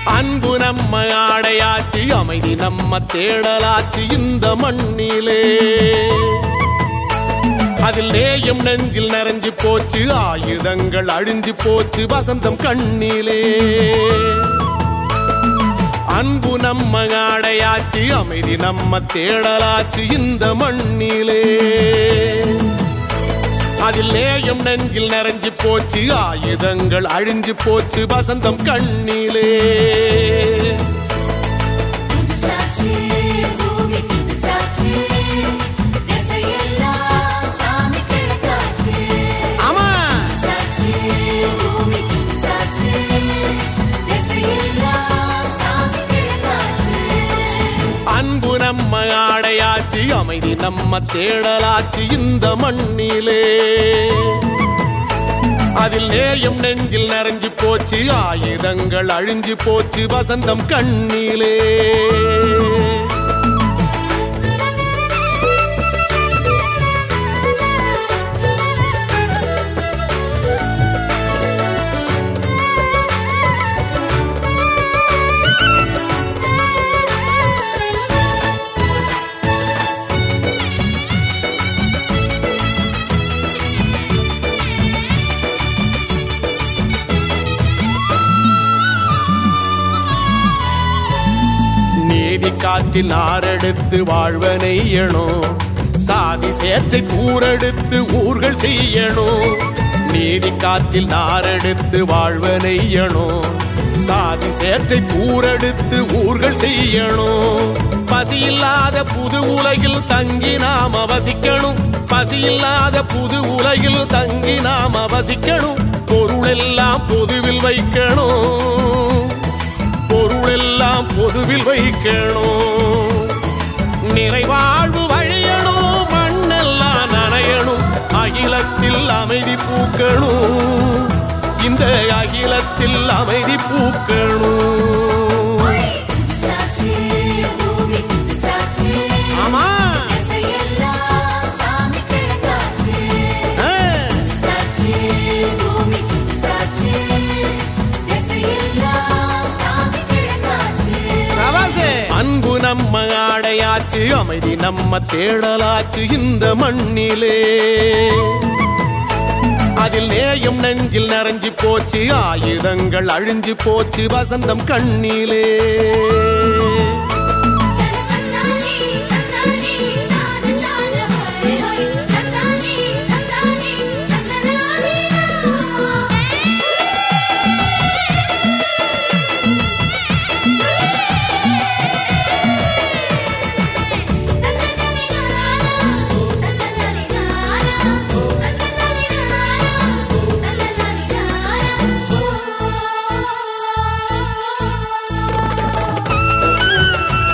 அன்பு நம்ம ஆடையாச்சு அமைதி நம்ம தேடலாச்சு இந்த மண்ணிலே அதில் நேயம் நெஞ்சில் நிறைஞ்சு போச்சு ஆயுதங்கள் அழிஞ்சு போச்சு வசந்தம் கண்ணிலே அன்பு நம்ம ஆடையாச்சு அமைதி நம்ம தேடலாச்சு இந்த மண்ணிலே அதில் நேயம் நெஞ்சில் நிறைஞ்சு போச்சு ஆயுதங்கள் அழிஞ்சு போச்சு வசந்தம் கண்ணிலே புது சாட்சி பூமி புது சாட்சி திசையெல்லாம் சாமி கிழக்காட்சி ஆமா சாட்சி பூமி புது சாட்சி திசையெல்லாம் சாமி கிழக்காட்சி அன்பு நம்ம ஆடையாச்சு அமைதி நம்ம தேடலாச்சு இந்த மண்ணிலே அதில் நேயம் நெஞ்சில் நிறைஞ்சு போச்சு ஆயுதங்கள் அழிஞ்சு போச்சு வசந்தம் கண்ணிலே நீதி காற்றில் நாரெடுத்து வாழ்வனையணும் சாதி சேற்றை கூரெடுத்து ஊர்கள் செய்யணும் நீதி காற்றில் நாரெடுத்து வாழ்வனையணும் சாதி சேற்றை கூரெடுத்து ஊர்கள் செய்யணும் பசி இல்லாத புது உலகில் தங்கி நாம வசிக்கணும் பசி இல்லாத புது உலகில் தங்கி நாம வசிக்கணும் பொருளெல்லாம் பொதுவில் வைக்கணும் பொருளெல்லாம் பொதுவில் வைக்கணும் நிறைவாழ்வு வழியணும் மண்ணெல்லாம் நனையணும் அகிலத்தில் அமைதி பூக்கணும் இந்த அகிலத்தில் அமைதி பூக்கணும் புது சாட்சி பூமி புது சாட்சி ஆமா திசையெல்லாம் சாமி கிழக்காட்சி ஆ. சாட்சி பூமி புது சாட்சி திசையெல்லாம் சாமி கிழக்காட்சி சபாசே. அன்பு நம்ம ஆடையாச்சு அமைதி நம்ம தேடலாச்சு இந்த மண்ணிலே அதில் நேயம் நெஞ்சில் நிறைஞ்சு போச்சு ஆயுதங்கள் அழிஞ்சு போச்சு வசந்தம் கண்ணிலே சந்தாஜி சந்தாஜி சான சான ஹை ஹை சந்தாஜி சந்தாஜி சந்தனானி தந்தனனி நானா தந்தனனி நானா தந்தனனி நானா தந்தனனி நானா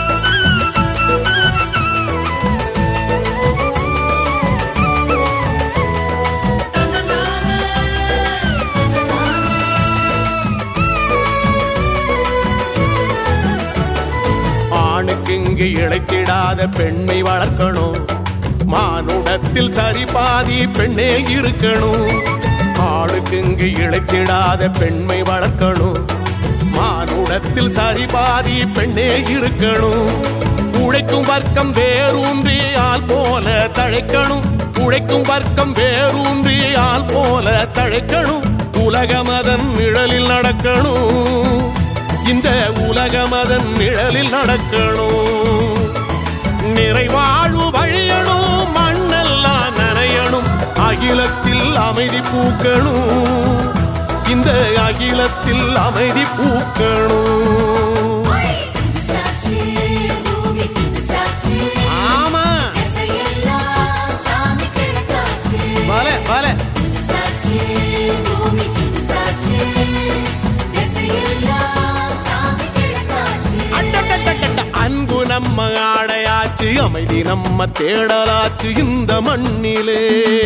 ஆணுக்கு இங்கு இழைத்திடாத பெண்மை வளர்க்கணும் மானுடத்தில் சரி பாதி பெண்ணே இருக்கணும் ஆணுக்கு இங்கு இழைத்திடாத பெண்மை வளர்க்கணும் மானுடத்தில் சரி பாதி பெண்ணே இருக்கணும் உழைக்கும் வர்க்கம் வேரூன்றி ஆள் போல தழைக்கணும் உழைக்கும் வர்க்கம் வேரூன்றி ஆள் போல தழைக்கணும் உலகமதன் நிழலில் நடக்கணும் இந்த உலகமதன் நிழலில் நடக்கணும் நிறைவாழ்வு வழியணும் மண்ணெல்லாம் நனையணும் அகிலத்தில் அமைதி பூக்கணும் இந்த அகிலத்தில் அமைதி பூக்கணும் புது சாட்சி பூமி புது சாட்சி ஆமா திசையெல்லாம் சாமி கிழக்காட்சி பல பல புது சாட்சி பூமி புது சாட்சி திசையெல்லாம் சாமி கிழக்காட்சி அட்டட்டட்டட்ட அன்பு நம்ம ஆடையாச்சு அமைதி நம்ம தேடலாச்சு இந்த மண்ணிலே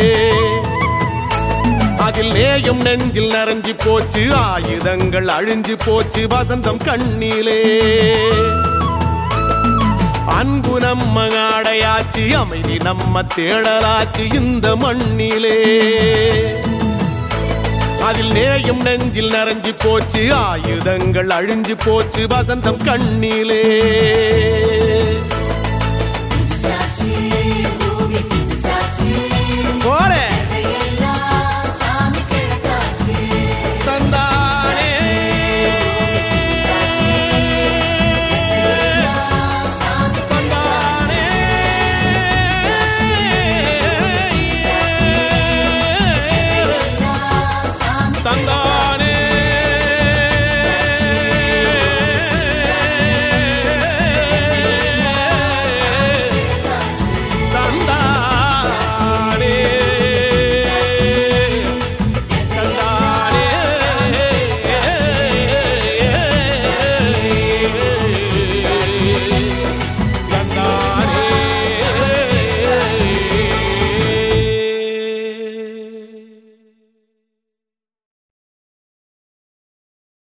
அதில் நேயம் நெஞ்சில் நிறைஞ்சு போச்சு ஆயுதங்கள் அழிஞ்சு போச்சு வசந்தம் கண்ணிலே அன்பு நம்ம ஆடையாச்சு அமைதி நம்ம தேடலாச்சு இந்த மண்ணிலே அதில் நேயம் நெஞ்சில் நிறைஞ்சு போச்சு ஆயுதங்கள் அழிஞ்சு போச்சு வசந்தம் கண்ணிலே